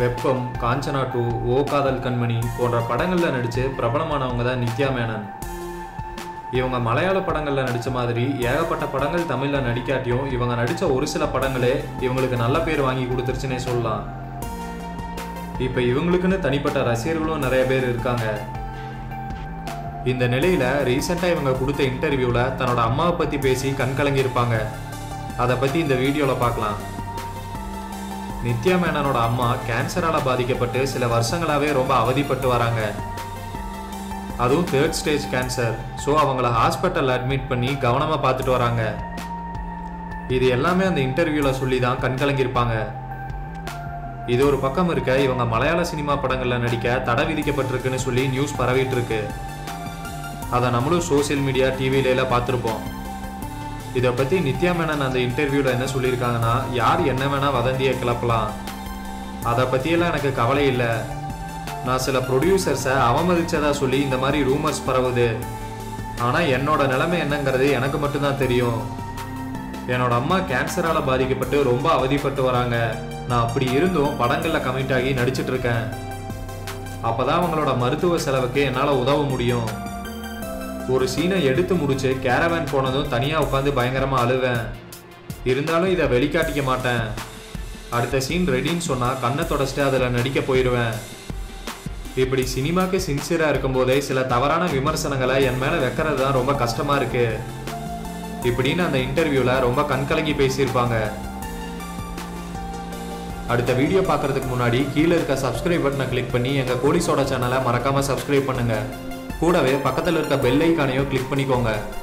வெப்பம் காஞ்சனா டூ ஓ காதல் கண்மணி போன்ற படங்களில் நடித்து பிரபலமானவங்க தான் நித்யா மேனன் இவங்க மலையாள படங்களில் நடித்த மாதிரி ஏகப்பட்ட படங்கள் தமிழில் நடிக்காட்டியும் இவங்க நடித்த ஒரு சில படங்களே இவங்களுக்கு நல்ல பேர் வாங்கி கொடுத்துருச்சுன்னே சொல்லலாம் இப்போ இவங்களுக்குன்னு தனிப்பட்ட ரசிகர்களும் நிறைய பேர் இருக்காங்க இந்த நிலையில ரீசெண்டாக இவங்க கொடுத்த இன்டர்வியூவில் தன்னோட அம்மாவை பற்றி பேசி கண் கலங்கியிருப்பாங்க அதை பற்றி இந்த வீடியோவில் பார்க்கலாம் நித்யா மேனனோட அம்மா கேன்சரால் பாதிக்கப்பட்டு சில வருஷங்களாகவே ரொம்ப அவதிப்பட்டு வராங்க அதுவும் தேர்ட் ஸ்டேஜ் கேன்சர் ஸோ அவங்கள ஹாஸ்பிட்டல் அட்மிட் பண்ணி கவனமாக பார்த்துட்டு வராங்க இது எல்லாமே அந்த இன்டர்வியூவில் சொல்லி தான் கண் கலங்கியிருப்பாங்க இது ஒரு பக்கம் இருக்க இவங்க மலையாள சினிமா படங்களில் நடிக்க தடை விதிக்கப்பட்டிருக்குன்னு சொல்லி நியூஸ் பரவிட்டு இருக்கு அதை நம்மளும் சோஷியல் மீடியா டிவியில எல்லாம் பார்த்துருப்போம் இதை பற்றி நித்யா மேனன் அந்த இன்டர்வியூவில் என்ன சொல்லியிருக்காங்கன்னா யார் என்ன வேணால் வதந்தியை கிளப்பலாம் அதை பற்றியெல்லாம் எனக்கு கவலை இல்லை நான் சில ப்ரொடியூசர்ஸை அவமதிச்சதா சொல்லி இந்த மாதிரி ரூமர்ஸ் பரவுது ஆனால் என்னோட நிலைமை என்னங்கிறது எனக்கு மட்டும்தான் தெரியும் என்னோட அம்மா கேன்சரால் பாதிக்கப்பட்டு ரொம்ப அவதிப்பட்டு வராங்க நான் அப்படி இருந்தும் படங்களில் கமிட் ஆகி நடிச்சிட்டு இருக்கேன் அப்பதான் அவங்களோட மருத்துவ செலவுக்கு என்னால் உதவ முடியும் ஒரு சீனை எடுத்து முடிச்சு கேரவேன் போனதும் தனியாக உட்காந்து பயங்கரமாக அழுவேன் இருந்தாலும் இதை வெளிக்காட்டிக்க மாட்டேன் அடுத்த சீன் ரெடின்னு சொன்னால் கண்ணை தொடச்சிட்டு அதில் நடிக்க போயிடுவேன் இப்படி சினிமாக்கு சின்சியராக இருக்கும்போதே சில தவறான விமர்சனங்களை என் மேலே வைக்கிறது தான் ரொம்ப கஷ்டமாக இருக்கு இப்படின்னு அந்த இன்டர்வியூவில் ரொம்ப கண்கலங்கி பேசியிருப்பாங்க அடுத்த வீடியோ பார்க்கறதுக்கு முன்னாடி கீழே இருக்க சப்ஸ்கிரைப் பட்டனை கிளிக் பண்ணி எங்கள் கோலிசோட சேனலை மறக்காமல் சப்ஸ்கிரைப் பண்ணுங்க கூடவே பக்கத்தில் இருக்க பெல் ஐக்கானையும் கிளிக் பண்ணிக்கோங்க